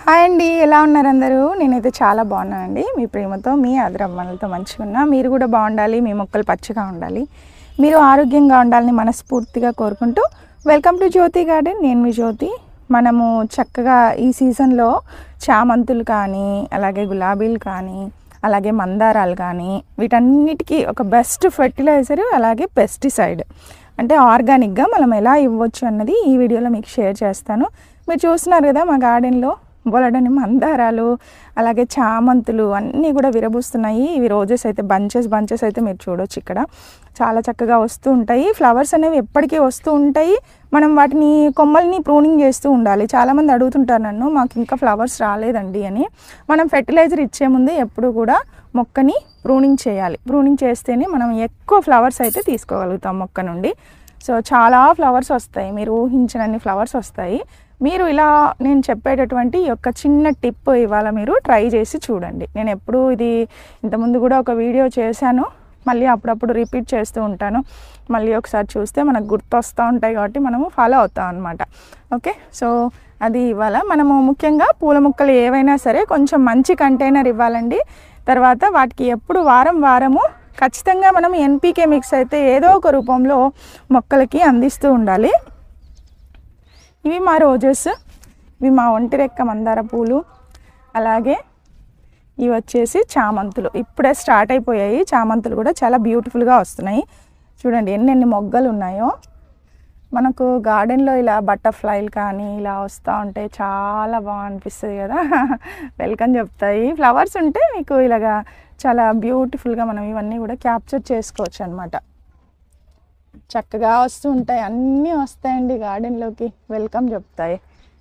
hi అండి ఎలా ఉన్నారు అందరూ నేనైతే చాలా బాగున్నానండి మీ ప్రేమతో మీ ఆదరమ్మలతో మంచిగా ఉన్నా మీరు కూడా బాగుండాలి మీ మొక్కలు పచ్చగా ఉండాలి మీరు ఆరోగ్యంగా ఉండాలని మనస్ఫూర్తిగా కోరుకుంటూ వెల్కమ్ టు జ్యోతి గార్డెన్ నేను మీ జ్యోతి మనము చక్కగా ఈ సీజన్లో చామంతులు కానీ అలాగే గులాబీలు కానీ అలాగే మందారాలు కానీ వీటన్నిటికీ ఒక బెస్ట్ ఫెర్టిలైజర్ అలాగే పెస్టిసైడ్ అంటే ఆర్గానిక్గా మనం ఎలా ఇవ్వచ్చు అన్నది ఈ వీడియోలో మీకు షేర్ చేస్తాను మీరు చూస్తున్నారు కదా మా గార్డెన్లో బొలడని మందారాలు అలాగే చామంతులు అన్నీ కూడా విరబూస్తున్నాయి ఇవి రోజెస్ అయితే బంచెస్ బంచెస్ అయితే మీరు చూడొచ్చు ఇక్కడ చాలా చక్కగా వస్తూ ఉంటాయి ఫ్లవర్స్ అనేవి ఎప్పటికీ వస్తూ ఉంటాయి మనం వాటిని కొమ్మల్ని ప్రూనింగ్ చేస్తూ ఉండాలి చాలామంది అడుగుతుంటారు నన్ను మాకు ఇంకా ఫ్లవర్స్ రాలేదండి అని మనం ఫెర్టిలైజర్ ఇచ్చే ముందు ఎప్పుడు కూడా మొక్కని ప్రూనింగ్ చేయాలి ప్రూనింగ్ చేస్తేనే మనం ఎక్కువ ఫ్లవర్స్ అయితే తీసుకోగలుగుతాం మొక్క నుండి సో చాలా ఫ్లవర్స్ వస్తాయి మీరు ఊహించినన్ని ఫ్లవర్స్ వస్తాయి మీరు ఇలా నేను చెప్పేటటువంటి ఈ యొక్క చిన్న టిప్ ఇవాళ మీరు ట్రై చేసి చూడండి నేను ఎప్పుడు ఇది ఇంతకుముందు కూడా ఒక వీడియో చేశాను మళ్ళీ అప్పుడప్పుడు రిపీట్ చేస్తూ ఉంటాను మళ్ళీ ఒకసారి చూస్తే మనకు గుర్తొస్తూ ఉంటాయి కాబట్టి మనము ఫాలో అవుతాం అనమాట ఓకే సో అది ఇవాళ మనము ముఖ్యంగా పూల మొక్కలు ఏవైనా సరే కొంచెం మంచి కంటైనర్ ఇవ్వాలండి తర్వాత వాటికి ఎప్పుడు వారం వారము ఖచ్చితంగా మనం ఎన్పీకే మిక్స్ అయితే ఏదో ఒక రూపంలో మొక్కలకి అందిస్తూ ఉండాలి ఇవి మా రోజెస్ ఇవి మా ఒంటిరెక్క మందార పూలు అలాగే ఇవి వచ్చేసి చామంతులు ఇప్పుడే స్టార్ట్ అయిపోయాయి చామంతులు కూడా చాలా బ్యూటిఫుల్గా వస్తున్నాయి చూడండి ఎన్నెన్ని మొగ్గలు ఉన్నాయో మనకు గార్డెన్లో ఇలా బటర్ఫ్లైలు కానీ ఇలా వస్తూ ఉంటే చాలా బాగా అనిపిస్తుంది కదా వెల్కమ్ చెప్తాయి ఫ్లవర్స్ ఉంటే మీకు ఇలాగా చాలా బ్యూటిఫుల్గా మనం ఇవన్నీ కూడా క్యాప్చర్ చేసుకోవచ్చు అనమాట చక్కగా వస్తూ ఉంటాయి అన్నీ వస్తాయండి గార్డెన్లోకి వెల్కమ్ చెప్తాయి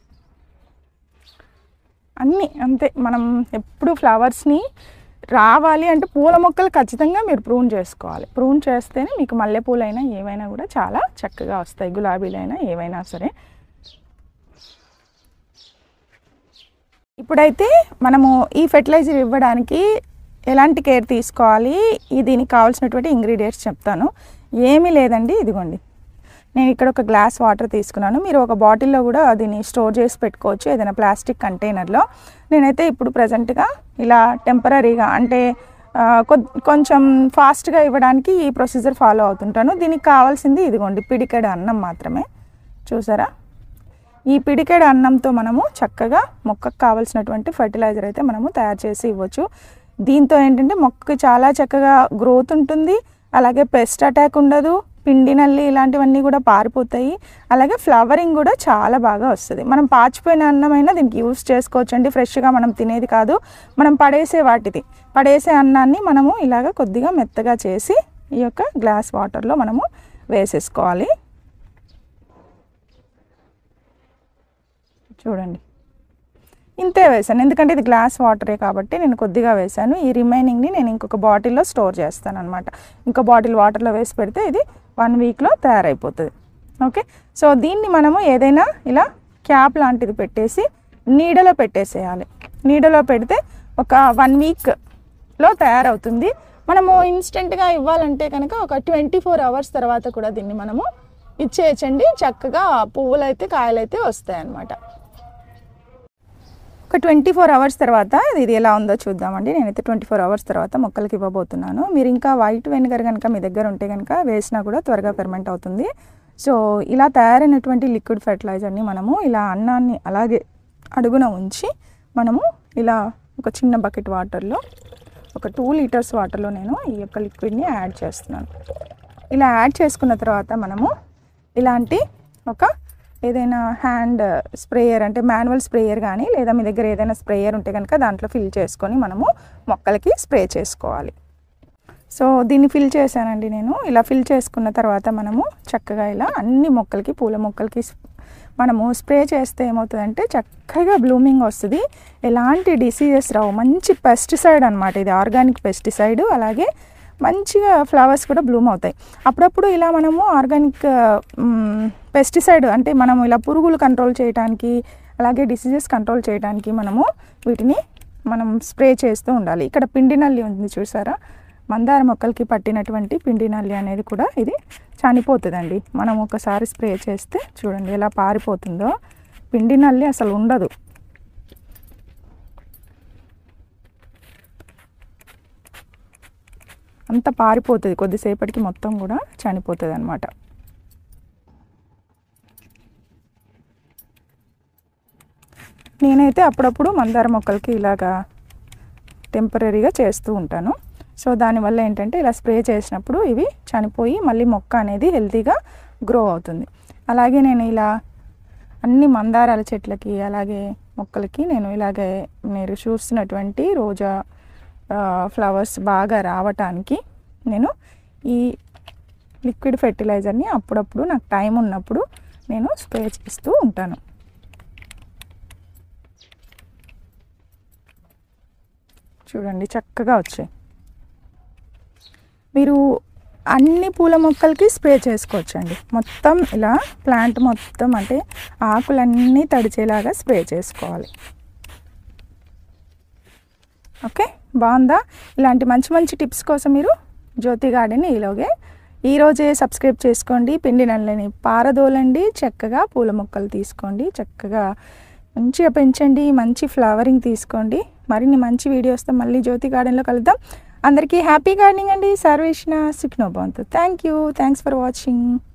అన్నీ అంతే మనం ఎప్పుడు ఫ్లవర్స్ని రావాలి అంటే పూల మొక్కలు ఖచ్చితంగా మీరు ప్రూన్ చేసుకోవాలి ప్రూన్ చేస్తేనే మీకు మల్లెపూలైనా ఏవైనా కూడా చాలా చక్కగా వస్తాయి గులాబీలైనా ఏవైనా సరే ఇప్పుడైతే మనము ఈ ఫెర్టిలైజర్ ఇవ్వడానికి ఎలాంటి కేర్ తీసుకోవాలి ఈ దీనికి కావాల్సినటువంటి ఇంగ్రీడియంట్స్ చెప్తాను ఏమీ లేదండి ఇదిగోండి నేను ఇక్కడ ఒక గ్లాస్ వాటర్ తీసుకున్నాను మీరు ఒక బాటిల్లో కూడా దీన్ని స్టోర్ చేసి పెట్టుకోవచ్చు ఏదైనా ప్లాస్టిక్ కంటైనర్లో నేనైతే ఇప్పుడు ప్రజెంట్గా ఇలా టెంపరీగా అంటే ఆ, కొ- కొంచెం ఫాస్ట్గా ఇవ్వడానికి ఈ ప్రొసీజర్ ఫాలో అవుతుంటాను దీనికి కావాల్సింది ఇదిగోండి పిడికెడ అన్నం మాత్రమే చూసారా ఈ పిడికెడ అన్నంతో మనము చక్కగా మొక్కకు కావాల్సినటువంటి ఫర్టిలైజర్ అయితే మనము తయారు చేసి ఇవ్వచ్చు దీంతో ఏంటంటే మొక్కకి చాలా చక్కగా గ్రోత్ ఉంటుంది అలాగే పెస్ట్ అటాక్ ఉండదు పిండి నల్లి ఇలాంటివన్నీ కూడా పారిపోతాయి అలాగే ఫ్లవరింగ్ కూడా చాలా బాగా వస్తుంది మనం పాచిపోయిన అన్నమైనా దీనికి యూస్ చేసుకోవచ్చు అండి ఫ్రెష్గా మనం తినేది కాదు మనం పడేసే వాటిది పడేసే అన్నాన్ని మనము ఇలాగ కొద్దిగా మెత్తగా చేసి ఈ యొక్క గ్లాస్ వాటర్లో మనము వేసేసుకోవాలి చూడండి ఇంతే వేసాను ఎందుకంటే ఇది గ్లాస్ వాటరే కాబట్టి నేను కొద్దిగా వేసాను ఈ రిమైనింగ్ని నేను ఇంకొక బాటిల్లో స్టోర్ చేస్తాను అనమాట ఇంకో బాటిల్ వాటర్లో వేసి పెడితే ఇది వన్ వీక్లో తయారైపోతుంది ఓకే సో దీన్ని మనము ఏదైనా ఇలా క్యాప్ లాంటిది పెట్టేసి నీడలో పెట్టేసేయాలి నీడలో పెడితే ఒక వన్ వీక్లో తయారవుతుంది మనము ఇన్స్టెంట్గా ఇవ్వాలంటే కనుక ఒక ట్వంటీ ఫోర్ అవర్స్ తర్వాత కూడా దీన్ని మనము ఇచ్చేయచ్చండి చక్కగా పువ్వులు అయితే కాయలు అయితే వస్తాయి అన్నమాట ఒక ట్వంటీ ఫోర్ అవర్స్ తర్వాత ఇది ఎలా ఉందో చూద్దామండి నేనైతే ట్వంటీ ఫోర్ అవర్స్ తర్వాత మొక్కలకి ఇవ్వబోతున్నాను మీరు ఇంకా వైట్ వెనిగర్ కనుక మీ దగ్గర ఉంటే కనుక వేసినా కూడా త్వరగా ఫెర్మెంట్ అవుతుంది సో ఇలా తయారైనటువంటి లిక్విడ్ ఫెర్టిలైజర్ని మనము ఇలా అన్నాన్ని అలాగే అడుగున ఉంచి మనము ఇలా ఒక చిన్న బకెట్ వాటర్లో ఒక టూ లీటర్స్ వాటర్లో నేను ఈ యొక్క లిక్విడ్ని యాడ్ చేస్తున్నాను ఇలా యాడ్ చేసుకున్న తర్వాత మనము ఇలాంటి ఒక ఏదైనా హ్యాండ్ స్ప్రేయర్ అంటే మాన్యువల్ స్ప్రేయర్ కానీ లేదా మీ దగ్గర ఏదైనా స్ప్రేయర్ ఉంటే కనుక దాంట్లో ఫిల్ చేసుకొని మనము మొక్కలకి స్ప్రే చేసుకోవాలి సో దీన్ని ఫిల్ చేశానండి నేను ఇలా ఫిల్ చేసుకున్న తర్వాత మనము చక్కగా ఇలా అన్ని మొక్కలకి పూల మొక్కలకి స్- మనము స్ప్రే చేస్తే ఏమవుతుందంటే చక్కగా బ్లూమింగ్ వస్తుంది ఎలాంటి డిసీజెస్ రావు మంచి పెస్టిసైడ్ అనమాట ఇది ఆర్గానిక్ పెస్టిసైడ్ అలాగే మంచిగా ఫ్లవర్స్ కూడా బ్లూమ్ అవుతాయి అప్పుడప్పుడు ఇలా మనము ఆర్గానిక్ పెస్టిసైడ్ అంటే మనము ఇలా పురుగులు కంట్రోల్ చేయడానికి అలాగే డిసీజెస్ కంట్రోల్ చేయడానికి మనము వీటిని మనం స్ప్రే చేస్తూ ఉండాలి ఇక్కడ పిండి నల్లి ఉంది చూసారా మందార మొక్కలకి పట్టినటువంటి పిండి నల్లి అనేది కూడా ఇది చనిపోతుందండి మనం ఒకసారి స్ప్రే చేస్తే చూడండి ఎలా పారిపోతుందో పిండి నల్లి అసలు ఉండదు అంత పారిపోతుంది కొద్దిసేపటికి మొత్తం కూడా చనిపోతుంది అనమాట నేనైతే అప్పుడప్పుడు మందార మొక్కలకి ఇలాగా టెంపరీగా చేస్తూ ఉంటాను సో దానివల్ల ఏంటంటే ఇలా స్ప్రే చేసినప్పుడు ఇవి చనిపోయి మళ్ళీ మొక్క అనేది హెల్తీగా గ్రో అవుతుంది అలాగే నేను ఇలా అన్ని మందారాల చెట్లకి అలాగే మొక్కలకి నేను ఇలాగే మీరు చూస్తున్నటువంటి రోజా ఆ, ఫ్లవర్స్ బాగా రావటానికి నేను ఈ లిక్విడ్ ఫెర్టిలైజర్ని అప్పుడప్పుడు నాకు టైం ఉన్నప్పుడు నేను స్ప్రే చేస్తూ ఉంటాను చూడండి చక్కగా వచ్చాయి మీరు అన్ని పూల మొక్కలకి స్ప్రే చేసుకోవచ్చండి మొత్తం ఇలా ప్లాంట్ మొత్తం అంటే ఆకులన్నీ తడిచేలాగా స్ప్రే చేసుకోవాలి ఓకే బాగుందా ఇలాంటి మంచి మంచి టిప్స్ కోసం మీరు జ్యోతి గార్డెన్ ఈలోగే ఈరోజే సబ్స్క్రైబ్ చేసుకోండి పిండి నల్లని పారదోలండి చక్కగా పూల మొక్కలు తీసుకోండి చక్కగా మంచిగా పెంచండి మంచి ఫ్లవరింగ్ తీసుకోండి మరిన్ని మంచి వీడియోస్తో మళ్ళీ జ్యోతి గార్డెన్లో కలుద్దాం అందరికీ హ్యాపీ గార్డెనింగ్ అండి సర్వేషణ సుఖ్నోభవంతు thank you thanks for watching